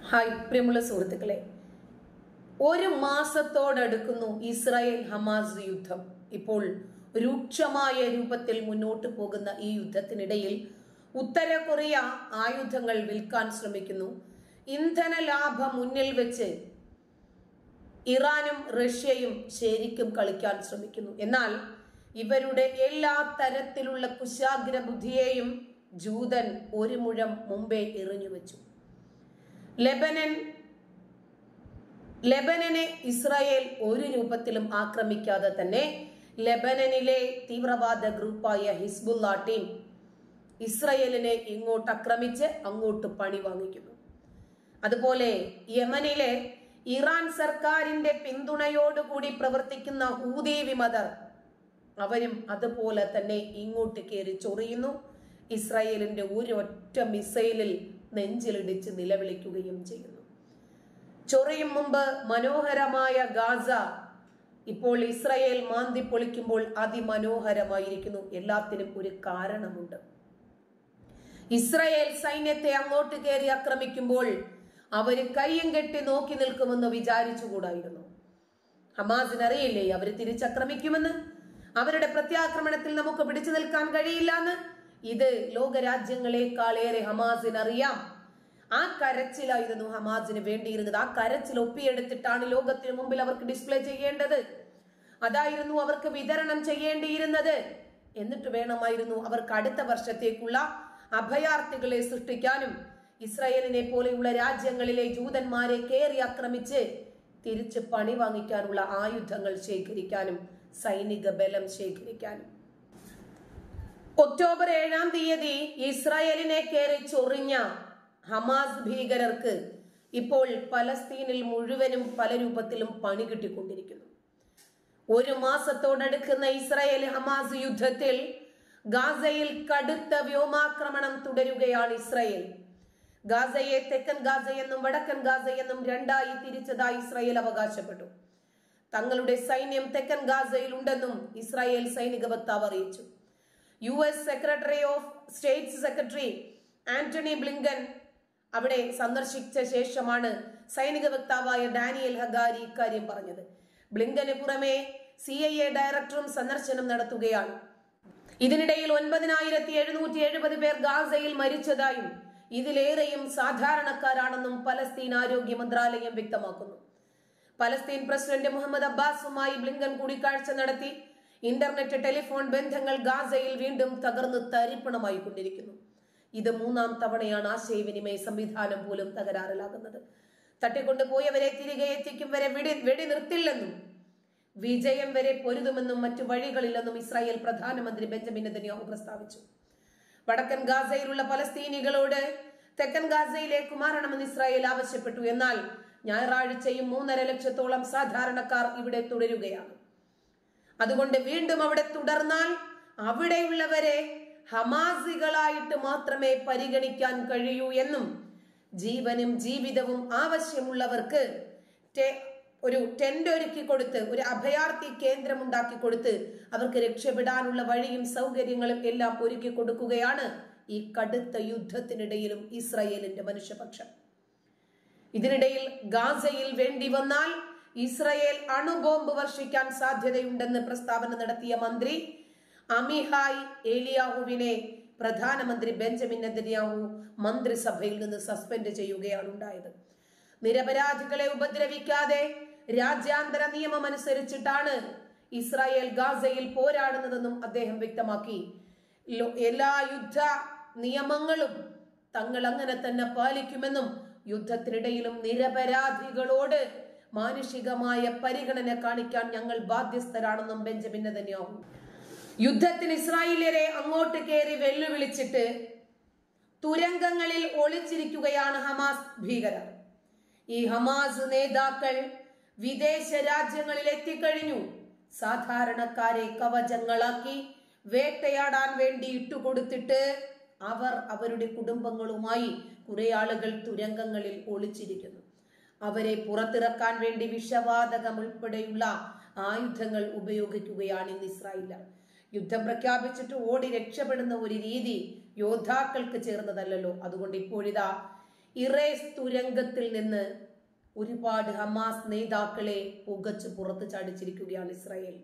hi പ്രിയമുള്ള സുഹൃത്തുക്കളെ ഒരു മാസത്തോടടുക്കുന്നു ഇസ്രായേൽ ഹമാസ് യുദ്ധം ഇപ്പോൾ രൂക്ഷമായ രൂപത്തിൽ മുന്നോട്ട് പോകുന്ന ഈ യുദ്ധത്തിനിടയിൽ ഉത്തര കൊറിയ ആയുധങ്ങൾ വിൽക്കാൻ ശ്രമിക്കുന്നു ഇന്ധന ലാഭം മുന്നിൽ വെച്ച് ഇറാനും റഷ്യയും ശരിക്കും കളിക്കാൻ ശ്രമിക്കുന്നു എന്നാൽ ഇവരുടെ എല്ലാ തരത്തിലുള്ള കുശാഗ്ര ബുദ്ധിയെയും ജൂതൻ ഒരു മുഴം മുമ്പേ എറിഞ്ഞു വെച്ചു ലെബനൻ ലെബനനെ ഇസ്രായേൽ ഒരു രൂപത്തിലും ആക്രമിക്കാതെ തന്നെ ലെബനനിലെ തീവ്രവാദ ഗ്രൂപ്പായ ഹിസ്ബുള്ള ടീം ഇസ്രായേലിനെ ഇങ്ങോട്ട് ആക്രമിച്ച് അങ്ങോട്ട് പണി വാങ്ങിക്കുന്നു അതുപോലെ യമനിലെ ഇറാൻ സർക്കാരിന്റെ പിന്തുണയോടുകൂടി പ്രവർത്തിക്കുന്ന ഹൂതി വിമതർ അവരും അതുപോലെ തന്നെ ഇങ്ങോട്ട് കയറി ചൊറിയുന്നു ഇസ്രായേലിന്റെ ഒരൊറ്റ മിസൈലിൽ നെഞ്ചിലിടിച്ച് നിലവിളിക്കുകയും ചെയ്യുന്നു ചൊറിയും മുമ്പ് മനോഹരമായ ഗാസ ഇപ്പോൾ ഇസ്രായേൽ മാന്തി പൊളിക്കുമ്പോൾ അതിമനോഹരമായിരിക്കുന്നു എല്ലാത്തിനും ഒരു കാരണമുണ്ട് ഇസ്രായേൽ സൈന്യത്തെ അങ്ങോട്ട് കയറി ആക്രമിക്കുമ്പോൾ അവര് കയ്യും കെട്ടി നോക്കി നിൽക്കുമെന്ന് വിചാരിച്ചുകൂടായിരുന്നു ഹമാസിന് അറിയില്ലേ അവര് തിരിച്ചാക്രമിക്കുമെന്ന് അവരുടെ പ്രത്യാക്രമണത്തിൽ നമുക്ക് പിടിച്ചു നിൽക്കാൻ കഴിയില്ലെന്ന് ഇത് ലോകരാജ്യങ്ങളെക്കാളേറെ ഹമാസിന് അറിയാം ആ കരച്ചിലായിരുന്നു ഹമാസിന് വേണ്ടിയിരുന്നത് ആ കരച്ചിൽ ഒപ്പിയെടുത്തിട്ടാണ് ലോകത്തിന് മുമ്പിൽ അവർക്ക് ഡിസ്പ്ലേ ചെയ്യേണ്ടത് അതായിരുന്നു അവർക്ക് വിതരണം ചെയ്യേണ്ടിയിരുന്നത് എന്നിട്ട് വേണമായിരുന്നു അവർക്ക് അടുത്ത വർഷത്തേക്കുള്ള അഭയാർത്ഥികളെ സൃഷ്ടിക്കാനും ഇസ്രായേലിനെ പോലെയുള്ള രാജ്യങ്ങളിലെ ജൂതന്മാരെ കയറി ആക്രമിച്ച് തിരിച്ച് പണി വാങ്ങിക്കാനുള്ള ആയുധങ്ങൾ ശേഖരിക്കാനും സൈനിക ബലം ശേഖരിക്കാനും ഒക്ടോബർ ഏഴാം തീയതി ഇസ്രായേലിനെ കയറി ചൊറിഞ്ഞ ഹമാസ് ഭീകരർക്ക് ഇപ്പോൾ പലസ്തീനിൽ മുഴുവനും പല രൂപത്തിലും പണി കിട്ടിക്കൊണ്ടിരിക്കുന്നു ഒരു മാസത്തോടടുക്കുന്ന ഇസ്രായേൽ ഹമാസ് യുദ്ധത്തിൽ ഗാസയിൽ കടുത്ത വ്യോമാക്രമണം തുടരുകയാണ് ഇസ്രായേൽ ഗാസയെ തെക്കൻ ഗാസ എന്നും വടക്കൻ ഗാസ എന്നും രണ്ടായി തിരിച്ചതായി ഇസ്രായേൽ അവകാശപ്പെട്ടു തങ്ങളുടെ സൈന്യം തെക്കൻ ഗാസയിൽ ഉണ്ടെന്നും ഇസ്രായേൽ സൈനിക വക്താവ് അറിയിച്ചു U S secretary of state secretary Antony Blinken അവിടെ സന്ദർശിച്ച ശേഷമാണ് സൈനിക വക്താവായ ഡാനിയൽ ഹഗാരി ഇക്കാര്യം പറഞ്ഞത് ബ്ലിങ്കന് പുറമെ സി ഐ എ ഡയറക്ടറും സന്ദർശനം നടത്തുകയാണ് ഇതിനിടയിൽ ഒൻപതിനായിരത്തി എഴുന്നൂറ്റി എഴുപത് പേർ ഗാസയിൽ മരിച്ചതായും ഇതിലേറെയും സാധാരണക്കാരാണെന്നും പലസ്തീൻ ആരോഗ്യ മന്ത്രാലയം വ്യക്തമാക്കുന്നു പലസ്തീൻ പ്രസിഡന്റ് മുഹമ്മദ് അബ്ബാസുമായി ബ്ലിങ്കൻ കൂടിക്കാഴ്ച നടത്തി ഇന്റർനെറ്റ് ടെലിഫോൺ ബന്ധങ്ങൾ ഗാസയിൽ വീണ്ടും തകർന്ന് തരിപ്പണമായി കൊണ്ടിരിക്കുന്നു ഇത് മൂന്നാം തവണയാണ് ആശയവിനിമയ സംവിധാനം പോലും തകരാറിലാകുന്നത് തട്ടിക്കൊണ്ടുപോയവരെ തിരികെ എത്തിക്കും വരെ വെടി വെടി നിർത്തില്ലെന്നും വിജയം വരെ പൊരുതുമെന്നും മറ്റു വഴികളില്ലെന്നും ഇസ്രായേൽ പ്രധാനമന്ത്രി ബെഞ്ചമിൻ നെതന്യാഹു പ്രസ്താവിച്ചു വടക്കൻ ഗാസയിലുള്ള പലസ്തീനികളോട് തെക്കൻ ഗാസയിലേക്ക് മാറണമെന്ന് ഇസ്രായേൽ ആവശ്യപ്പെട്ടു എന്നാൽ ഞായറാഴ്ചയും മൂന്നര ലക്ഷത്തോളം സാധാരണക്കാർ ഇവിടെ തുടരുകയാണ് അതുകൊണ്ട് വീണ്ടും അവിടെ തുടർന്നാൽ അവിടെയുള്ളവരെ ഹമാസികളായിട്ട് മാത്രമേ പരിഗണിക്കാൻ കഴിയൂ എന്നും ജീവനും ജീവിതവും ആവശ്യമുള്ളവർക്ക് ഒരു ടെന്റ് ഒരുക്കി കൊടുത്ത് ഒരു അഭയാർത്ഥി കേന്ദ്രം ഉണ്ടാക്കി കൊടുത്ത് അവർക്ക് രക്ഷപ്പെടാനുള്ള വഴിയും സൗകര്യങ്ങളും എല്ലാം ഒരുക്കി കൊടുക്കുകയാണ് ഈ കടുത്ത യുദ്ധത്തിനിടയിലും ഇസ്രയേലിന്റെ മനുഷ്യപക്ഷം ഇതിനിടയിൽ ഗാസയിൽ വേണ്ടി വന്നാൽ ഇസ്രയേൽ അണുബോംബ് വർഷിക്കാൻ സാധ്യതയുണ്ടെന്ന് പ്രസ്താവന നടത്തിയ മന്ത്രി അമിഹായ് ഏലിയാഹുവിനെ പ്രധാനമന്ത്രി ബെഞ്ചമിൻ നെതന്യാഹു മന്ത്രിസഭയിൽ നിന്ന് സസ്പെൻഡ് ചെയ്യുകയാണ് ഉണ്ടായത് നിരപരാധികളെ ഉപദ്രവിക്കാതെ രാജ്യാന്തര നിയമം അനുസരിച്ചിട്ടാണ് ഇസ്രായേൽ ഗാസയിൽ പോരാടുന്നതെന്നും അദ്ദേഹം വ്യക്തമാക്കി എല്ലാ യുദ്ധ നിയമങ്ങളും തങ്ങൾ അങ്ങനെ തന്നെ പാലിക്കുമെന്നും യുദ്ധത്തിനിടയിലും നിരപരാധികളോട് മാനുഷികമായ പരിഗണന കാണിക്കാൻ ഞങ്ങൾ ബാധ്യസ്ഥരാണെന്നും ബെഞ്ചമിൻ നെതന്യാഹു യുദ്ധത്തിന് ഇസ്രായേലിയരെ അങ്ങോട്ട് കയറി വെല്ലുവിളിച്ചിട്ട് തുരങ്കങ്ങളിൽ ഒളിച്ചിരിക്കുകയാണ് ഹമാസ് ഭീകരർ ഈ ഹമാസ് നേതാക്കൾ വിദേശ രാജ്യങ്ങളിൽ എത്തിക്കഴിഞ്ഞു സാധാരണക്കാരെ കവചങ്ങളാക്കി വേട്ടയാടാൻ വേണ്ടി ഇട്ടുകൊടുത്തിട്ട് അവർ അവരുടെ കുടുംബങ്ങളുമായി കുറെ ആളുകൾ തുരങ്കങ്ങളിൽ ഒളിച്ചിരിക്കുന്നു അവരെ പുറത്തിറക്കാൻ വേണ്ടി വിഷവാതകം ഉൾപ്പെടെയുള്ള ആയുധങ്ങൾ ഉപയോഗിക്കുകയാണ് ഇന്ന് ഇസ്രായേലർ യുദ്ധം പ്രഖ്യാപിച്ചിട്ട് ഓടി രക്ഷപ്പെടുന്ന ഒരു രീതി യോദ്ധാക്കൾക്ക് ചേർന്നതല്ലല്ലോ അതുകൊണ്ട് ഇപ്പോഴിതാ ഇറേസ് തുരങ്കത്തിൽ നിന്ന് ഒരുപാട് ഹമാസ് നേതാക്കളെ പുകച്ച് പുറത്ത് ചാടിച്ചിരിക്കുകയാണ് ഇസ്രായേൽ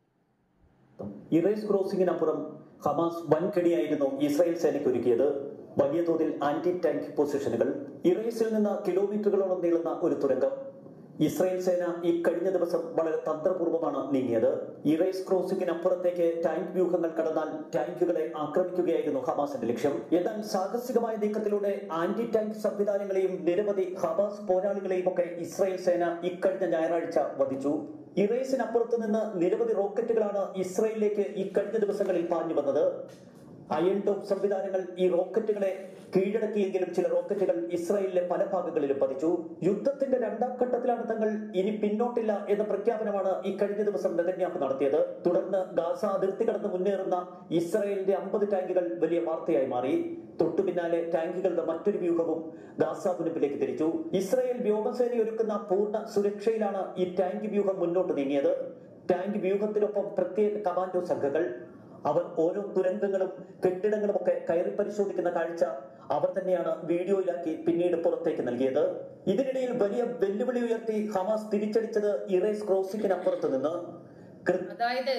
ഇറേസ് ക്രോസിംഗിനപ്പുറം ഹമാസ് വൻകടിയായിരുന്നു ഇസ്രായേൽ സേനയ്ക്ക് ഒരുക്കിയത് വലിയ തോതിൽ ആന്റി ടാങ്ക് പൊസിഷനുകൾ ഇറേസിൽ നിന്ന് കിലോമീറ്ററുകളോളം നീളുന്ന ഒരു തുരങ്കം ഇസ്രായേൽ സേന ഈ കഴിഞ്ഞ ദിവസം വളരെ തന്ത്രപൂർവ്വമാണ് നീങ്ങിയത് ഇറേസ് ക്രോസിംഗിനപ്പുറത്തേക്ക് ടാങ്ക് വ്യൂഹങ്ങൾ കടന്നാൽ ടാങ്കുകളെ ആക്രമിക്കുകയായിരുന്നു ഹമാസിന്റെ ലക്ഷ്യം എന്നാൽ സാഹസികമായ നീക്കത്തിലൂടെ ആന്റി ടാങ്ക് സംവിധാനങ്ങളെയും നിരവധി ഹമാസ് പോരാളികളെയും ഒക്കെ ഇസ്രായേൽ സേന ഇക്കഴിഞ്ഞ ഞായറാഴ്ച വധിച്ചു ഇറേസിനപ്പുറത്ത് നിന്ന് നിരവധി റോക്കറ്റുകളാണ് ഇസ്രായേലിലേക്ക് ഇക്കഴിഞ്ഞ ദിവസങ്ങളിൽ പാഞ്ഞു വന്നത് അയൺ ഡോം സംവിധാനങ്ങൾ ഈ റോക്കറ്റുകളെ കീഴടക്കിയെങ്കിലും ചില റോക്കറ്റുകൾ ഇസ്രായേലിലെ പല ഭാഗങ്ങളിലും പതിച്ചു യുദ്ധത്തിന്റെ രണ്ടാം ഘട്ടത്തിലാണ് തങ്ങൾ ഇനി പിന്നോട്ടില്ല എന്ന പ്രഖ്യാപനമാണ് ഈ കഴിഞ്ഞ ദിവസം നെതന്യാഹു നടത്തിയത് തുടർന്ന് ഗാസ അതിർത്തി കടന്ന് മുന്നേറുന്ന ഇസ്രായേലിന്റെ അമ്പത് ടാങ്കുകൾ വലിയ വാർത്തയായി മാറി തൊട്ടു പിന്നാലെ ടാങ്കുകളുടെ മറ്റൊരു വ്യൂഹവും ഗാസ മുനമ്പിലേക്ക് തിരിച്ചു ഇസ്രായേൽ വ്യോമസേന ഒരുക്കുന്ന പൂർണ്ണ സുരക്ഷയിലാണ് ഈ ടാങ്ക് വ്യൂഹം മുന്നോട്ട് നീങ്ങിയത് ടാങ്ക് വ്യൂഹത്തിനൊപ്പം പ്രത്യേക കമാൻഡോ സംഘങ്ങൾ അവർ ഓരോ തുരങ്കങ്ങളും കെട്ടിടങ്ങളും ഒക്കെ കയറി പരിശോധിക്കുന്ന കാഴ്ച അവർ തന്നെയാണ് വീഡിയോയിലാക്കി പിന്നീട് പുറത്തേക്ക് നൽകിയത് ഇതിനിടയിൽ വലിയ വെല്ലുവിളി ഉയർത്തി ഹമാസ് തിരിച്ചടിച്ചത് ഇറേസ് ക്രോസിംഗിനപ്പുറത്ത് നിന്ന് കൃ- അതായത്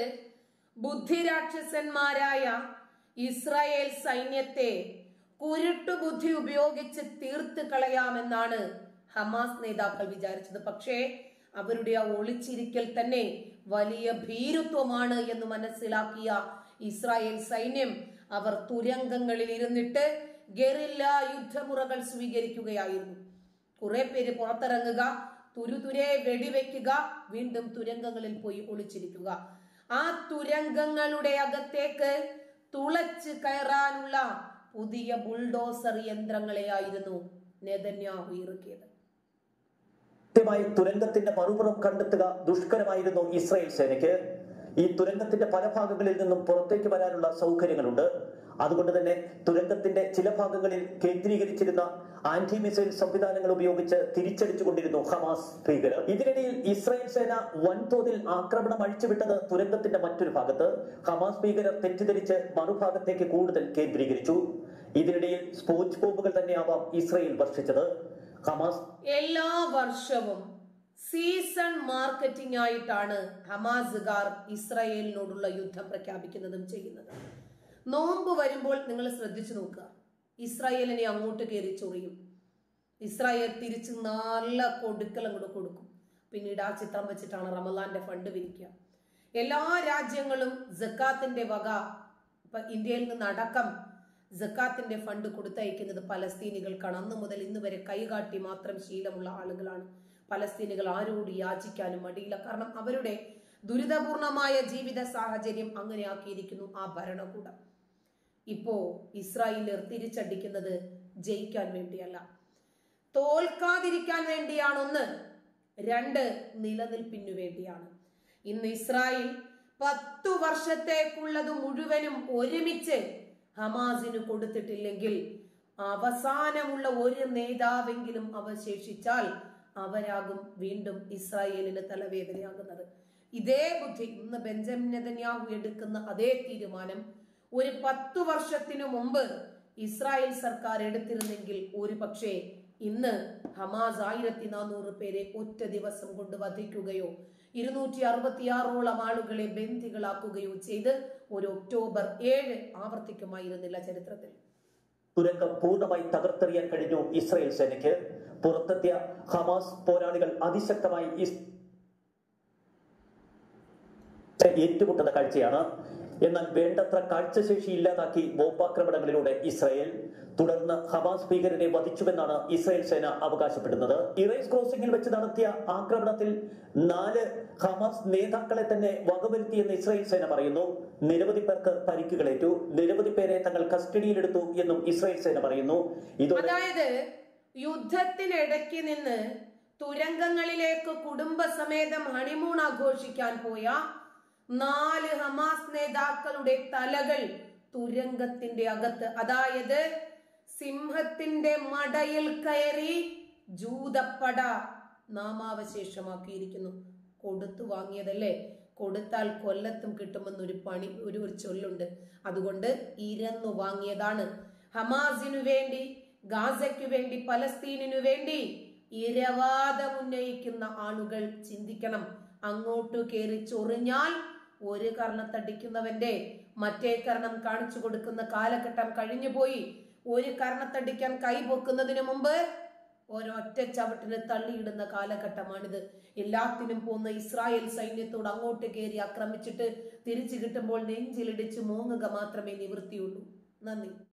ബുദ്ധിരാക്ഷസന്മാരായ ഇസ്രായേൽ സൈന്യത്തെ കുരുട്ടുബുദ്ധി ഉപയോഗിച്ച് തീർത്ത് കളയാമെന്നാണ് ഹമാസ് നേതാക്കൾ വിചാരിച്ചത് പക്ഷേ അവരുടെ ആ ഒളിച്ചിരിക്കൽ തന്നെ വലിയ ഭീരുത്വമാണ് എന്ന് മനസ്സിലാക്കിയ ഇസ്രായേൽ സൈന്യം അവർ തുരങ്കങ്ങളിൽ ഇരുന്നിട്ട് ഗറില്ല യുദ്ധമുറകൾ സ്വീകരിക്കുകയായിരുന്നു കുറെ പേര് പുറത്തിറങ്ങുക തുരുതുരെ വെടിവെക്കുക വീണ്ടും തുരങ്കങ്ങളിൽ പോയി ഒളിച്ചിരിക്കുക ആ തുരങ്കങ്ങളുടെ അകത്തേക്ക് തുളച്ച് കയറാനുള്ള പുതിയ ബുൾഡോസർ യന്ത്രങ്ങളെയായിരുന്നു നെതന്യാഹു ഇറക്കിയത് കൃത്യമായി തുരങ്കത്തിന്റെ മറുപുറം കണ്ടെത്തുക ദുഷ്കരമായിരുന്നു ഇസ്രായേൽ സേനയ്ക്ക് ഈ തുരങ്കത്തിന്റെ പല ഭാഗങ്ങളിൽ നിന്നും പുറത്തേക്ക് വരാനുള്ള സൗകര്യങ്ങളുണ്ട് അതുകൊണ്ട് തന്നെ തുരങ്കത്തിന്റെ ചില ഭാഗങ്ങളിൽ കേന്ദ്രീകരിച്ചിരുന്ന ആന്റി മിസൈൽ സംവിധാനങ്ങൾ ഉപയോഗിച്ച് തിരിച്ചടിച്ചുകൊണ്ടിരുന്നു ഹമാസ് ഭീകരർ ഇതിനിടയിൽ ഇസ്രായേൽ സേന വൻതോതിൽ ആക്രമണം അഴിച്ചുവിട്ടത് തുരങ്കത്തിന്റെ മറ്റൊരു ഭാഗത്ത് ഹമാസ് ഭീകരർ തെറ്റിദ്ധരിച്ച് മറുഭാഗത്തേക്ക് കൂടുതൽ കേന്ദ്രീകരിച്ചു ഇതിനിടയിൽ സ്പോഞ്ച് ബോംബുകൾ തന്നെയാവാം ഇസ്രായേൽ വർഷിച്ചത് ഹമാസ് എല്ലാ വർഷവും സീസൺ മാർക്കറ്റിംഗ് ആയിട്ടാണ് ഹമാസുകാർ ഇസ്രായേലിനോടുള്ള യുദ്ധം പ്രഖ്യാപിക്കുന്നതും ചെയ്യുന്നത് നോമ്പ് വരുമ്പോൾ നിങ്ങൾ ശ്രദ്ധിച്ചു നോക്കുക ഇസ്രായേലിനെ അങ്ങോട്ട് കയറി ചൊറിയും ഇസ്രായേൽ തിരിച്ച് നല്ല കൊടുക്കൽ അങ്ങോട്ട് കൊടുക്കും പിന്നീട് ആ ചിത്രം വെച്ചിട്ടാണ് റമലാന്റെ ഫണ്ട് പിരിക്കുക എല്ലാ രാജ്യങ്ങളും ജക്കാത്തിന്റെ വക ഇപ്പൊ ഇന്ത്യയിൽ നിന്ന് അടക്കം ജക്കാത്തിന്റെ ഫണ്ട് കൊടുത്തയക്കുന്നത് പലസ്തീനികൾക്കാണ് അന്ന് മുതൽ ഇന്ന് വരെ കൈകാട്ടി മാത്രം ശീലമുള്ള ആളുകളാണ് പലസ്തീനികൾ ആരോട് യാചിക്കാനും മടിയില്ല കാരണം അവരുടെ ദുരിതപൂർണമായ ജീവിത സാഹചര്യം അങ്ങനെ ആക്കിയിരിക്കുന്നു ആ ഭരണകൂടം ഇപ്പോ ഇസ്രായേലർ തിരിച്ചടിക്കുന്നത് ജയിക്കാൻ വേണ്ടിയല്ല തോൽക്കാതിരിക്കാൻ വേണ്ടിയാണ് ഒന്ന് രണ്ട് നിലനിൽപ്പിനു വേണ്ടിയാണ് ഇന്ന് ഇസ്രായേൽ പത്തു വർഷത്തേക്കുള്ളത് മുഴുവനും ഒരുമിച്ച് ഹമാസിന് കൊടുത്തിട്ടില്ലെങ്കിൽ അവസാനമുള്ള ഒരു നേതാവെങ്കിലും അവശേഷിച്ചാൽ അവരാകും വീണ്ടും ഇസ്രായേലിന് തലവേദനയാകുന്നത് ഇതേ ബുദ്ധി ഇന്ന് ബെഞ്ചമിൻ നെതന്യാഹു എടുക്കുന്ന അതേ തീരുമാനം ഒരു പത്തു വർഷത്തിനു മുമ്പ് ഇസ്രായേൽ സർക്കാർ എടുത്തിരുന്നെങ്കിൽ ഒരു പക്ഷേ ഇന്ന് ഹമാസ് ആയിരത്തി നാനൂറ് പേരെ ഒറ്റ ദിവസം കൊണ്ട് വധിക്കുകയോ ഇരുന്നൂറ്റി അറുപത്തിയാറോളം ആളുകളെ ബന്ദികളാക്കുകയോ ചെയ്ത് ഒരു ഒക്ടോബർ ഏഴ് ആവർത്തിക്കുമായിരുന്നില്ല ചരിത്രത്തിൽ തുരങ്കം പൂർണ്ണമായി തകർത്തെറിയാൻ കഴിഞ്ഞു ഇസ്രായേൽ സേനയ്ക്ക് പുറത്തെത്തിയ ഹമാസ് പോരാളികൾ അതിശക്തമായി ഇസ് ഏറ്റുമുട്ടുന്ന കാഴ്ചയാണ് എന്നാൽ വേണ്ടത്ര കാഴ്ചശേഷി ഇല്ലാതാക്കി ബോംബാക്രമണങ്ങളിലൂടെ ഇസ്രായേൽ തുടർന്ന് ഹമാസ് ഭീകരരെ വധിച്ചുവെന്നാണ് ഇസ്രായേൽ സേന അവകാശപ്പെടുന്നത് ഇറേസ് ക്രോസിംഗിൽ വെച്ച് നടത്തിയ ആക്രമണത്തിൽ നാല് ഹമാസ് നേതാക്കളെ തന്നെ വകവരുത്തിയെന്ന് ഇസ്രായേൽ സേന പറയുന്നു നിരവധി പേർക്ക് പരിക്കുകളേറ്റു നിരവധി പേരെ തങ്ങൾ കസ്റ്റഡിയിലെടുത്തു എന്നും ഇസ്രായേൽ സേന പറയുന്നു ഇതോടെ അതായത് യുദ്ധത്തിനിടയ്ക്ക് നിന്ന് തുരങ്കങ്ങളിലേക്ക് കുടുംബസമേതം ഹണിമൂൺ ആഘോഷിക്കാൻ പോയ നാല് ഹമാസ് നേതാക്കളുടെ തലകൾ തുരങ്കത്തിന്റെ അകത്ത് അതായത് സിംഹത്തിന്റെ മടയിൽ കയറി ജൂതപ്പട നാമാവശേഷമാക്കിയിരിക്കുന്നു കൊടുത്തു വാങ്ങിയതല്ലേ കൊടുത്താൽ കൊല്ലത്തും കിട്ടുമെന്നൊരു പണി ഒരു ഒരു ചൊല്ലുണ്ട് അതുകൊണ്ട് ഇരന്നു വാങ്ങിയതാണ് ഹമാസിനു വേണ്ടി ഗാസയ്ക്കു വേണ്ടി പലസ്തീനിനു വേണ്ടി ഇരവാദം ഉന്നയിക്കുന്ന ആളുകൾ ചിന്തിക്കണം അങ്ങോട്ടു കയറി ചൊറിഞ്ഞാൽ ഒരു കർണത്തടിക്കുന്നവന്റെ മറ്റേ കർണം കാണിച്ചു കൊടുക്കുന്ന കാലഘട്ടം കഴിഞ്ഞുപോയി ഒരു കർണത്തടിക്കാൻ കൈ പൊക്കുന്നതിന് മുമ്പ് ഒരൊറ്റ ചവിട്ടിന് തള്ളിയിടുന്ന കാലഘട്ടമാണിത് എല്ലാത്തിനും പോന്ന ഇസ്രായേൽ സൈന്യത്തോട് അങ്ങോട്ട് കയറി ആക്രമിച്ചിട്ട് തിരിച്ചു കിട്ടുമ്പോൾ നെഞ്ചിലിടിച്ച് മോങ്ങുക മാത്രമേ നിവൃത്തിയുള്ളൂ നന്ദി